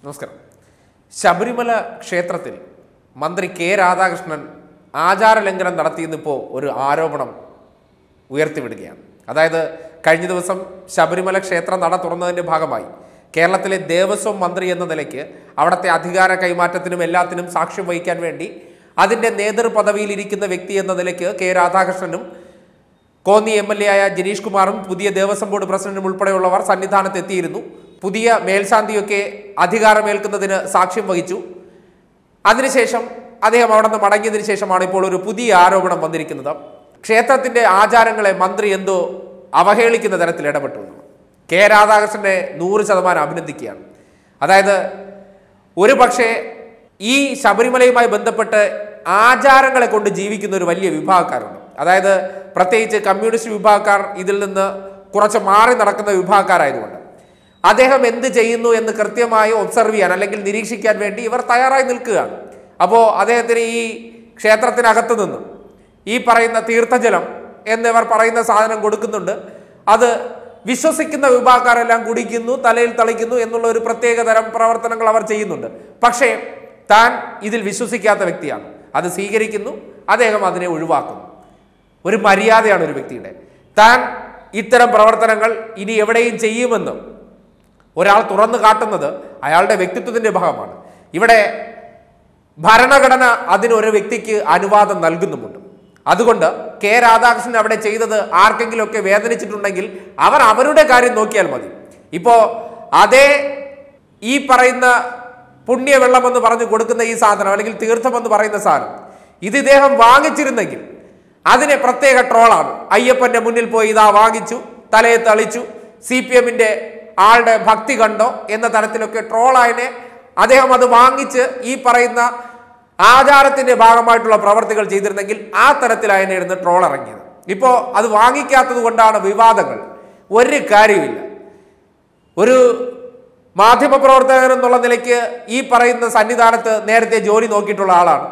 നമസ്കാരം ശബരിമല ക്ഷേത്രത്തിൽ മന്ത്രി കെ രാധാകൃഷ്ണൻ ആചാരലംഘനം നടത്തിയെന്നിപ്പോൾ ഒരു ആരോപണം ഉയർത്തിവിടുകയാണ് അതായത് കഴിഞ്ഞ ദിവസം ശബരിമല ക്ഷേത്ര നട തുറന്നതിൻ്റെ ഭാഗമായി കേരളത്തിലെ ദേവസ്വം മന്ത്രി എന്ന നിലയ്ക്ക് അവിടുത്തെ അധികാര കൈമാറ്റത്തിനും എല്ലാത്തിനും സാക്ഷ്യം വഹിക്കാൻ വേണ്ടി അതിൻ്റെ നേതൃപദവിയിൽ ഇരിക്കുന്ന വ്യക്തി എന്ന നിലയ്ക്ക് കെ രാധാകൃഷ്ണനും കോന്നി എം എൽ എ ആയ ജനീഷ് കുമാറും പുതിയ ദേവസ്വം ബോർഡ് പ്രസിഡന്റും ഉൾപ്പെടെയുള്ളവർ സന്നിധാനത്ത് എത്തിയിരുന്നു പുതിയ മേൽശാന്തിയൊക്കെ അധികാരമേൽക്കുന്നതിന് സാക്ഷ്യം വഹിച്ചു അതിനുശേഷം അദ്ദേഹം അവിടെ നിന്ന് മടങ്ങിയതിനു ശേഷമാണ് ഇപ്പോൾ ഒരു പുതിയ ആരോപണം വന്നിരിക്കുന്നത് ക്ഷേത്രത്തിന്റെ ആചാരങ്ങളെ മന്ത്രി എന്തോ അവഹേളിക്കുന്ന തരത്തിൽ ഇടപെട്ടു എന്നുള്ളത്. കെ രാധാകൃഷ്ണനെ നൂറ് ശതമാനം അഭിനന്ദിക്കുകയാണ് അതായത് ഒരു പക്ഷേ ഈ ശബരിമലയുമായി ബന്ധപ്പെട്ട് ആചാരങ്ങളെ കൊണ്ട് ജീവിക്കുന്ന ഒരു വലിയ വിഭാഗക്കാരുണ്ട് അതായത് പ്രത്യേകിച്ച് കമ്മ്യൂണിസ്റ്റ് വിഭാഗക്കാർ ഇതിൽ നിന്ന് കുറച്ച് മാറി നടക്കുന്ന വിഭാഗക്കാരായതുകൊണ്ട് അദ്ദേഹം എന്ത് ചെയ്യുന്നു എന്ന് കൃത്യമായി ഒബ്സർവ് ചെയ്യാൻ അല്ലെങ്കിൽ നിരീക്ഷിക്കാൻ വേണ്ടി ഇവർ തയ്യാറായി നിൽക്കുകയാണ് അപ്പോൾ അദ്ദേഹത്തിന് ഈ ക്ഷേത്രത്തിനകത്ത് നിന്നും ഈ പറയുന്ന തീർത്ഥജലം എന്നിവർ പറയുന്ന സാധനം കൊടുക്കുന്നുണ്ട് അത് വിശ്വസിക്കുന്ന വിഭാഗക്കാരെല്ലാം കുടിക്കുന്നു തലയിൽ തളിക്കുന്നു എന്നുള്ള ഒരു പ്രത്യേക തരം പ്രവർത്തനങ്ങൾ അവർ ചെയ്യുന്നുണ്ട് പക്ഷേ താൻ ഇതിൽ വിശ്വസിക്കാത്ത വ്യക്തിയാണ് അത് സ്വീകരിക്കുന്നു അദ്ദേഹം അതിനെ ഒഴിവാക്കുന്നു ഒരു മര്യാദയാണ് ഒരു വ്യക്തിയുടെ താൻ ഇത്തരം പ്രവർത്തനങ്ങൾ ഇനി എവിടെയും ചെയ്യുമെന്ന് ഒരാൾ തുറന്നു കാട്ടുന്നത് അയാളുടെ വ്യക്തിത്വത്തിന്റെ ഭാഗമാണ് ഇവിടെ ഭരണഘടന അതിനൊരു വ്യക്തിക്ക് അനുവാദം നൽകുന്നുമുണ്ട് അതുകൊണ്ട് കെ രാധാകൃഷ്ണൻ അവിടെ ചെയ്തത് ആർക്കെങ്കിലുമൊക്കെ വേദനിച്ചിട്ടുണ്ടെങ്കിൽ അവർ അവരുടെ കാര്യം നോക്കിയാൽ മതി ഇപ്പോ അതേ ഈ പറയുന്ന പുണ്യവെള്ളം എന്ന് പറഞ്ഞു കൊടുക്കുന്ന ഈ സാധനം അല്ലെങ്കിൽ തീർത്ഥം എന്ന് പറയുന്ന സാധനം ഇത് ഇദ്ദേഹം വാങ്ങിച്ചിരുന്നെങ്കിൽ അതിനെ പ്രത്യേക ട്രോളാണ് അയ്യപ്പന്റെ മുന്നിൽ പോയി ഇതാ വാങ്ങിച്ചു തലയെ തളിച്ചു സി പി എമ്മിന്റെ ആളുടെ ഭക്തി കണ്ടോ എന്ന തരത്തിലൊക്കെ ട്രോളായനെ അദ്ദേഹം അത് വാങ്ങിച്ച് ഈ പറയുന്ന ആചാരത്തിന്റെ ഭാഗമായിട്ടുള്ള പ്രവർത്തികൾ ചെയ്തിരുന്നെങ്കിൽ ആ തരത്തിലായിരുന്നു ട്രോൾ ഇറങ്ങിയത് ഇപ്പോൾ അത് വാങ്ങിക്കാത്തത് കൊണ്ടാണ് വിവാദങ്ങൾ ഒരു കാര്യമില്ല ഒരു മാധ്യമപ്രവർത്തകൻ എന്നുള്ള നിലയ്ക്ക് ഈ പറയുന്ന സന്നിധാനത്ത് നേരത്തെ ജോലി നോക്കിയിട്ടുള്ള ആളാണ്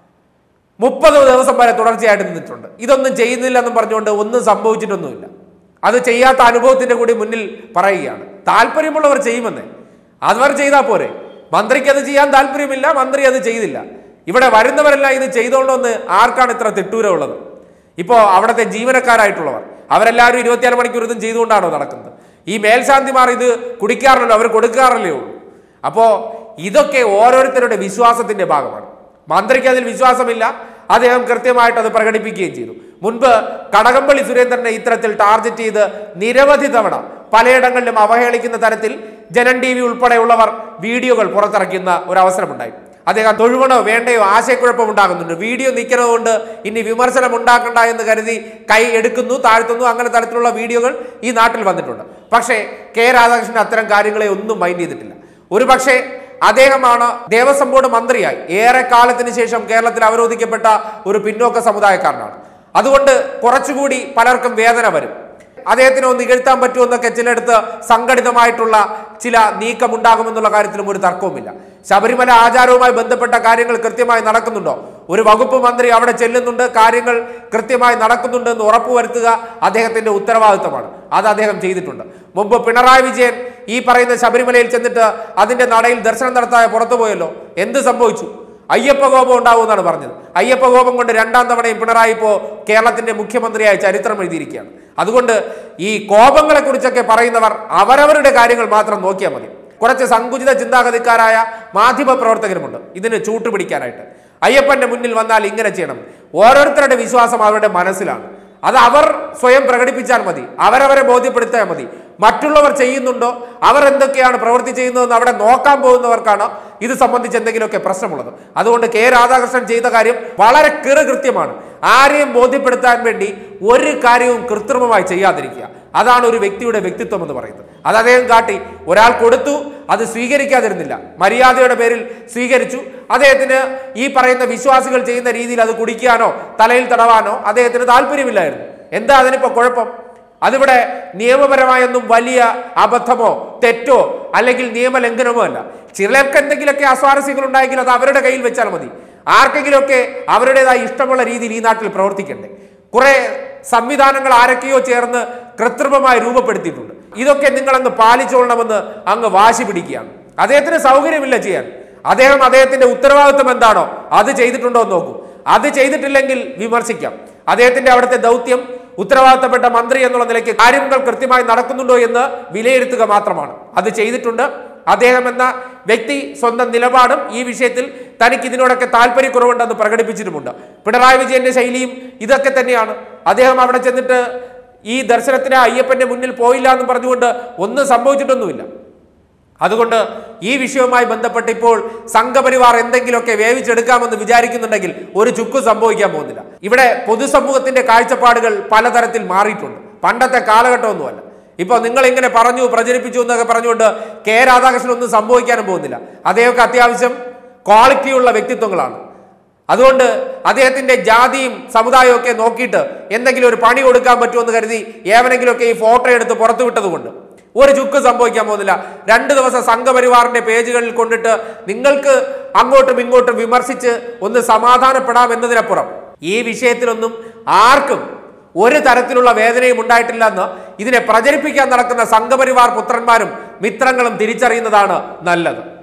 മുപ്പത് ദിവസം വരെ തുടർച്ചയായിട്ട് നിന്നിട്ടുണ്ട് ഇതൊന്നും ചെയ്യുന്നില്ല എന്നും പറഞ്ഞുകൊണ്ട് ഒന്നും സംഭവിച്ചിട്ടൊന്നുമില്ല അത് ചെയ്യാത്ത അനുഭവത്തിന്റെ കൂടി മുന്നിൽ പറയുകയാണ് താല്പര്യമുള്ളവർ ചെയ്യുമെന്ന് അവർ ചെയ്താൽ പോരെ മന്ത്രിക്ക് അത് ചെയ്യാൻ താല്പര്യമില്ല മന്ത്രി അത് ചെയ്തില്ല ഇവിടെ വരുന്നവരെല്ലാം ഇത് ചെയ്തോണ്ടെന്ന് ആർക്കാണ് ഇത്ര തിട്ടൂരം ഉള്ളത് ഇപ്പോൾ അവിടുത്തെ ജീവനക്കാരായിട്ടുള്ളവർ അവരെല്ലാവരും ഇരുപത്തിയാറ് മണിക്കൂർ ഇതും ചെയ്തുകൊണ്ടാണോ നടക്കുന്നത് ഈ മേൽശാന്തിമാർ ഇത് കുടിക്കാറില്ലല്ലോ അവർ കൊടുക്കാറില്ലേ ഉള്ളൂ അപ്പോൾ ഇതൊക്കെ ഓരോരുത്തരുടെ വിശ്വാസത്തിന്റെ ഭാഗമാണ് മന്ത്രിക്ക് അതിൽ വിശ്വാസമില്ല അദ്ദേഹം കൃത്യമായിട്ട് അത് പ്രകടിപ്പിക്കുകയും ചെയ്തു മുൻപ് കടകംപള്ളി സുരേന്ദ്രനെ ഇത്തരത്തിൽ ടാർഗറ്റ് ചെയ്ത് നിരവധി തവണ പലയിടങ്ങളിലും അവഹേളിക്കുന്ന തരത്തിൽ ജനൻ ടി വി ഉൾപ്പെടെയുള്ളവർ വീഡിയോകൾ പുറത്തിറക്കുന്ന ഒരു അവസരമുണ്ടായി അദ്ദേഹം തൊഴുവണോ വേണ്ടയോ ആശയക്കുഴപ്പം ഉണ്ടാകുന്നുണ്ട് വീഡിയോ നിൽക്കുന്നതുകൊണ്ട് ഇനി വിമർശനം ഉണ്ടാക്കണ്ട എന്ന് കരുതി കൈ എടുക്കുന്നു താഴ്ത്തുന്നു അങ്ങനെ തരത്തിലുള്ള വീഡിയോകൾ ഈ നാട്ടിൽ വന്നിട്ടുണ്ട് പക്ഷേ കെ രാധാകൃഷ്ണൻ അത്തരം കാര്യങ്ങളെ ഒന്നും മൈൻഡ് ചെയ്തിട്ടില്ല ഒരു പക്ഷേ അദ്ദേഹമാണ് ദേവസ്വം ബോർഡ് മന്ത്രിയായി ഏറെ കാലത്തിന് ശേഷം കേരളത്തിൽ അവരോധിക്കപ്പെട്ട ഒരു പിന്നോക്ക സമുദായക്കാരനാണ് അതുകൊണ്ട് കുറച്ചുകൂടി പലർക്കും വേദന വരും അദ്ദേഹത്തിന് ഒന്ന് ഇകഴ്ത്താൻ പറ്റുമെന്നൊക്കെ ചിലയിടത്ത് സംഘടിതമായിട്ടുള്ള ചില നീക്കമുണ്ടാകുമെന്നുള്ള കാര്യത്തിലും ഒരു തർക്കവുമില്ല ശബരിമല ആചാരവുമായി ബന്ധപ്പെട്ട കാര്യങ്ങൾ കൃത്യമായി നടക്കുന്നുണ്ടോ ഒരു വകുപ്പ് മന്ത്രി അവിടെ ചെല്ലുന്നുണ്ട് കാര്യങ്ങൾ കൃത്യമായി നടക്കുന്നുണ്ട് എന്ന് ഉറപ്പുവരുത്തുക അദ്ദേഹത്തിന്റെ ഉത്തരവാദിത്തമാണ് അത് അദ്ദേഹം ചെയ്തിട്ടുണ്ട് മുമ്പ് പിണറായി വിജയൻ ഈ പറയുന്ന ശബരിമലയിൽ ചെന്നിട്ട് അതിന്റെ നടയിൽ ദർശനം നടത്താതെ പുറത്തു പോയല്ലോ എന്ത് സംഭവിച്ചു അയ്യപ്പ കോപം ഉണ്ടാവും എന്നാണ് പറഞ്ഞത് അയ്യപ്പ കോപം കൊണ്ട് രണ്ടാം തവണയും പിണറായി ഇപ്പോൾ കേരളത്തിന്റെ മുഖ്യമന്ത്രിയായി ചരിത്രം എഴുതിയിരിക്കുകയാണ് അതുകൊണ്ട് ഈ കോപങ്ങളെ കുറിച്ചൊക്കെ പറയുന്നവർ അവരവരുടെ കാര്യങ്ങൾ മാത്രം നോക്കിയാൽ മതി കുറച്ച് സങ്കുചിത ചിന്താഗതിക്കാരായ മാധ്യമ പ്രവർത്തകരുമുണ്ട് ഇതിന് ചൂട്ടുപിടിക്കാനായിട്ട് അയ്യപ്പന്റെ മുന്നിൽ വന്നാൽ ഇങ്ങനെ ചെയ്യണം ഓരോരുത്തരുടെ വിശ്വാസം അവരുടെ മനസ്സിലാണ് അത് അവർ സ്വയം പ്രകടിപ്പിച്ചാൽ മതി അവരവരെ ബോധ്യപ്പെടുത്തിയാൽ മതി മറ്റുള്ളവർ ചെയ്യുന്നുണ്ടോ അവർ എന്തൊക്കെയാണ് പ്രവൃത്തി ചെയ്യുന്നതെന്ന് അവിടെ നോക്കാൻ പോകുന്നവർക്കാണ് ഇത് സംബന്ധിച്ച് എന്തെങ്കിലുമൊക്കെ പ്രശ്നമുള്ളത് അതുകൊണ്ട് കെ രാധാകൃഷ്ണൻ ചെയ്ത കാര്യം വളരെ കൃത്യമാണ് ആരെയും ബോധ്യപ്പെടുത്താൻ വേണ്ടി ഒരു കാര്യവും കൃത്രിമമായി ചെയ്യാതിരിക്കുക അതാണ് ഒരു വ്യക്തിയുടെ വ്യക്തിത്വം എന്ന് പറയുന്നത് അത് അദ്ദേഹം കാട്ടി ഒരാൾ കൊടുത്തു അത് സ്വീകരിക്കാതിരുന്നില്ല മര്യാദയുടെ പേരിൽ സ്വീകരിച്ചു അദ്ദേഹത്തിന് ഈ പറയുന്ന വിശ്വാസികൾ ചെയ്യുന്ന രീതിയിൽ അത് കുടിക്കാനോ തലയിൽ തടവാനോ അദ്ദേഹത്തിന് താല്പര്യമില്ലായിരുന്നു എന്താ അതിനിപ്പോ കുഴപ്പം അതിവിടെ നിയമപരമായൊന്നും വലിയ അബദ്ധമോ തെറ്റോ അല്ലെങ്കിൽ നിയമലംഘനമോ അല്ല ചിലർക്ക് എന്തെങ്കിലുമൊക്കെ അസ്വാരസ്യങ്ങൾ ഉണ്ടായെങ്കിൽ അത് അവരുടെ കയ്യിൽ വെച്ചാൽ മതി ആർക്കെങ്കിലുമൊക്കെ അവരുടേതായ ഇഷ്ടമുള്ള രീതിയിൽ ഈ നാട്ടിൽ പ്രവർത്തിക്കണ്ടേ കുറെ സംവിധാനങ്ങൾ ആരൊക്കെയോ ചേർന്ന് കൃത്രിമമായി രൂപപ്പെടുത്തിയിട്ടുണ്ട് ഇതൊക്കെ നിങ്ങളങ്ങ് പാലിച്ചോളണമെന്ന് അങ്ങ് വാശി പിടിക്കുകയാണ് അദ്ദേഹത്തിന് സൗകര്യമില്ല ചെയ്യാൻ അദ്ദേഹം അദ്ദേഹത്തിന്റെ ഉത്തരവാദിത്വം എന്താണോ അത് ചെയ്തിട്ടുണ്ടോ എന്ന് നോക്കൂ അത് ചെയ്തിട്ടില്ലെങ്കിൽ വിമർശിക്കാം അദ്ദേഹത്തിന്റെ അവിടുത്തെ ദൗത്യം ഉത്തരവാദിത്തപ്പെട്ട മന്ത്രി എന്നുള്ള നിലയ്ക്ക് കാര്യങ്ങൾ കൃത്യമായി നടക്കുന്നുണ്ടോ എന്ന് വിലയിരുത്തുക മാത്രമാണ് അത് ചെയ്തിട്ടുണ്ട് അദ്ദേഹം എന്ന വ്യക്തി സ്വന്തം നിലപാടും ഈ വിഷയത്തിൽ തനിക്ക് ഇതിനോടൊക്കെ താല്പര്യക്കുറവുണ്ടെന്ന് പ്രകടിപ്പിച്ചിട്ടുമുണ്ട് പിണറായി വിജയന്റെ ശൈലിയും ഇതൊക്കെ തന്നെയാണ് അദ്ദേഹം അവിടെ ചെന്നിട്ട് ഈ ദർശനത്തിന് അയ്യപ്പന്റെ മുന്നിൽ പോയില്ല എന്ന് പറഞ്ഞുകൊണ്ട് ഒന്നും സംഭവിച്ചിട്ടൊന്നുമില്ല അതുകൊണ്ട് ഈ വിഷയവുമായി ബന്ധപ്പെട്ട് ഇപ്പോൾ സംഘപരിവാർ എന്തെങ്കിലുമൊക്കെ വേവിച്ചെടുക്കാമെന്ന് വിചാരിക്കുന്നുണ്ടെങ്കിൽ ഒരു ചുക്ക് സംഭവിക്കാൻ പോകുന്നില്ല ഇവിടെ പൊതുസമൂഹത്തിന്റെ കാഴ്ചപ്പാടുകൾ പലതരത്തിൽ മാറിയിട്ടുണ്ട് പണ്ടത്തെ കാലഘട്ടമൊന്നുമല്ല ഇപ്പോൾ നിങ്ങൾ ഇങ്ങനെ പറഞ്ഞു പ്രചരിപ്പിച്ചു എന്നൊക്കെ പറഞ്ഞുകൊണ്ട് കെ രാധാകൃഷ്ണൻ ഒന്നും സംഭവിക്കാനും പോകുന്നില്ല അദ്ദേഹമൊക്കെ അത്യാവശ്യം ക്വാളിറ്റിയുള്ള വ്യക്തിത്വങ്ങളാണ് അതുകൊണ്ട് അദ്ദേഹത്തിന്റെ ജാതിയും സമുദായവും ഒക്കെ നോക്കിയിട്ട് എന്തെങ്കിലും ഒരു പണി കൊടുക്കാൻ പറ്റുമെന്ന് കരുതി ഏവനെങ്കിലുമൊക്കെ ഈ ഫോട്ടോ എടുത്ത് പുറത്തു വിട്ടതുകൊണ്ട് ഒരു ചുക്ക് സംഭവിക്കാൻ പോകുന്നില്ല രണ്ട് ദിവസം സംഘപരിവാറിന്റെ പേജുകളിൽ കൊണ്ടിട്ട് നിങ്ങൾക്ക് അങ്ങോട്ടും ഇങ്ങോട്ടും വിമർശിച്ച് ഒന്ന് സമാധാനപ്പെടാം എന്നതിനപ്പുറം ഈ വിഷയത്തിലൊന്നും ആർക്കും ഒരു തരത്തിലുള്ള വേദനയും ഉണ്ടായിട്ടില്ല എന്ന് ഇതിനെ പ്രചരിപ്പിക്കാൻ നടക്കുന്ന സംഘപരിവാർ പുത്രന്മാരും മിത്രങ്ങളും തിരിച്ചറിയുന്നതാണ് നല്ലത്